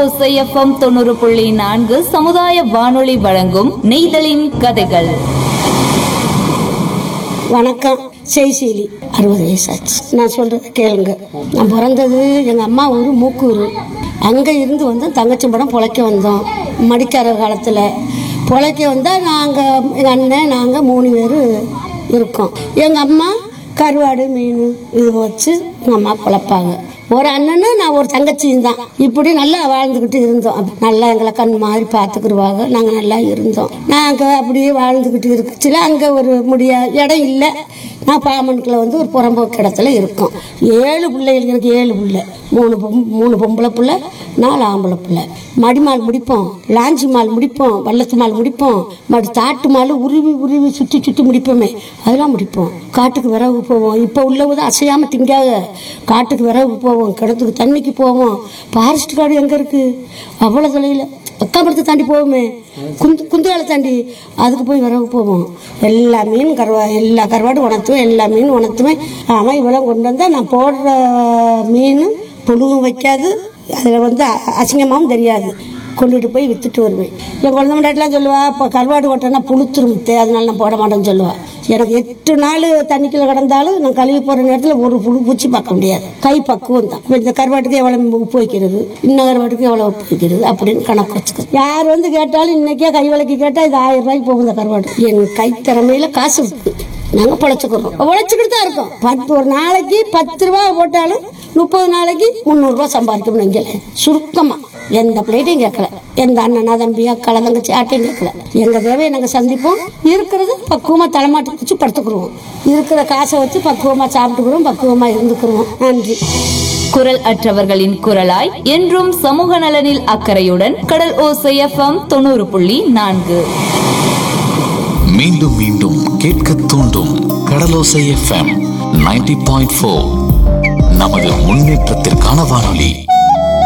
ஓசை எஃப்எம் தொண்ணூறு புள்ளி நான்கு சமுதாய வானொலி வழங்கும் நெய்தலின் கதைகள் வணக்கம் செய்சீலி அறுபது வயசாச்சு நான் சொல்றத கேளுங்க நான் பிறந்தது எங்கள் அம்மா ஊர் மூக்கூர் அங்கே இருந்து வந்து தங்கச்சி படம் பொழைக்க வந்தோம் மடிக்கார காலத்தில் பொழைக்க வந்தால் நாங்கள் எங்கள் அண்ணன் நாங்கள் மூணு பேர் இருக்கோம் எங்கள் அம்மா கருவாடு மீன் இது வச்சு எங்கள் அம்மா பொழைப்பாங்க ஒரு அண்ணனு நான் ஒரு தங்கச்சியும் தான் இப்படி நல்லா வாழ்ந்துக்கிட்டு இருந்தோம் அப்ப நல்லா எங்களை கண் மாதிரி பார்த்துக்கிடுவாங்க நாங்கள் நல்லா இருந்தோம் நாங்கள் அப்படியே வாழ்ந்துக்கிட்டு இருக்குச்சுல அங்கே ஒரு முடியா இடம் இல்லை நான் பாமனுக்குள்ள வந்து ஒரு புறம்போக்கு இடத்துல இருக்கோம் ஏழு பிள்ளைகள் எனக்கு ஏழு பிள்ளை மூணு பொம் மூணு பொம்பளை பிள்ளை நாலு ஆம்பளை பிள்ளை மடிமால் முடிப்போம் லாஞ்சி மால் முடிப்போம் வள்ளத்து மால் முடிப்போம் மடி தாட்டு மால் உருவி உருவி சுற்றி சுற்றி முடிப்போமே அதெல்லாம் முடிப்போம் காட்டுக்கு விறகு போவோம் இப்போ உள்ளவங்க தான் அசையாமல் திங்காக காட்டுக்கு விறகு போவோம் கிணத்துக்கு தண்ணிக்கு போவோம் ஃபாரஸ்ட் காடு எங்கே இருக்குது அவ்வளோ தொலைவில் அக்காமரத்தை தாண்டி போவோமே குந்து குந்துகாலை தாண்டி அதுக்கு போய் விறகு போவோம் எல்லா மீன் கருவா எல்லா கருவாடும் உணர்த்துவேன் எல்லா மீன் உணர்த்துவேன் ஆமாம் இவ்வளோ கொண்டு வந்தால் நான் போடுற மீன் புழுவும் வைக்காது அதில் வந்து அ- அசிங்கமாவும் தெரியாது கொண்டுட்டு போய் வித்துட்டு வருவேன் என் குழந்தை முன்னாடிலாம் சொல்லுவா இப்போ கருவாடு ஓட்டனா புளுத்துரும் முத்தே அதனால நான் போட மாட்டேன்னு சொல்லுவா எனக்கு எட்டு நாள் தண்ணிக்குள்ள கிடந்தாலும் நான் கழுவி போகிற நேரத்தில் ஒரு புழு பூச்சி பார்க்க முடியாது கை பக்குவம் தான் இப்ப இந்த கருவாட்டுக்கு எவ்வளோ உப்பு வைக்கிறது இன்ன கருவாட்டுக்கு எவ்வளோ உப்பு வைக்கிறது அப்படின்னு கணக்கு வச்சுக்க யார் வந்து கேட்டாலும் இன்னைக்கே கை விளக்கி கேட்டால் இது ஆயிரம் ரூபாய்க்கு போகும் இந்த கருவாடு என் கை திறமையில காசு இருக்கு நாங்கள் பொழைச்சிக்கிறோம் உழைச்சிக்கிட்டு தான் இருக்கோம் பத்து ஒரு நாளைக்கு பத்து ரூபா போட்டாலும் முப்பது நாளைக்கு முந்நூறுரூவா சம்பாதிக்கணும் இங்கே சுருக்கமாக எந்த பிளேட்டையும் கேட்கல எந்த அண்ணனா தம்பி அக்கால தங்கச்சி ஆட்டையும் கேட்கல எங்கள் தேவையை நாங்கள் சந்திப்போம் இருக்கிறது பக்குவமாக தலைமாட்டி வச்சு படுத்துக்குருவோம் இருக்கிற காசை வச்சு பக்குவமாக சாப்பிட்டுக்கிறோம் பக்குவமாக இருந்துக்கிறோம் நன்றி குரல் அற்றவர்களின் குரலாய் என்றும் சமூக நலனில் அக்கறையுடன் கடல் ஓசை எஃப்எம் தொண்ணூறு புள்ளி நான்கு மீண்டும் மீண்டும் கேட்க தூண்டும் Kadalosai FM ninety point four நமது முன்னேற்றத்திற்கான வானொலி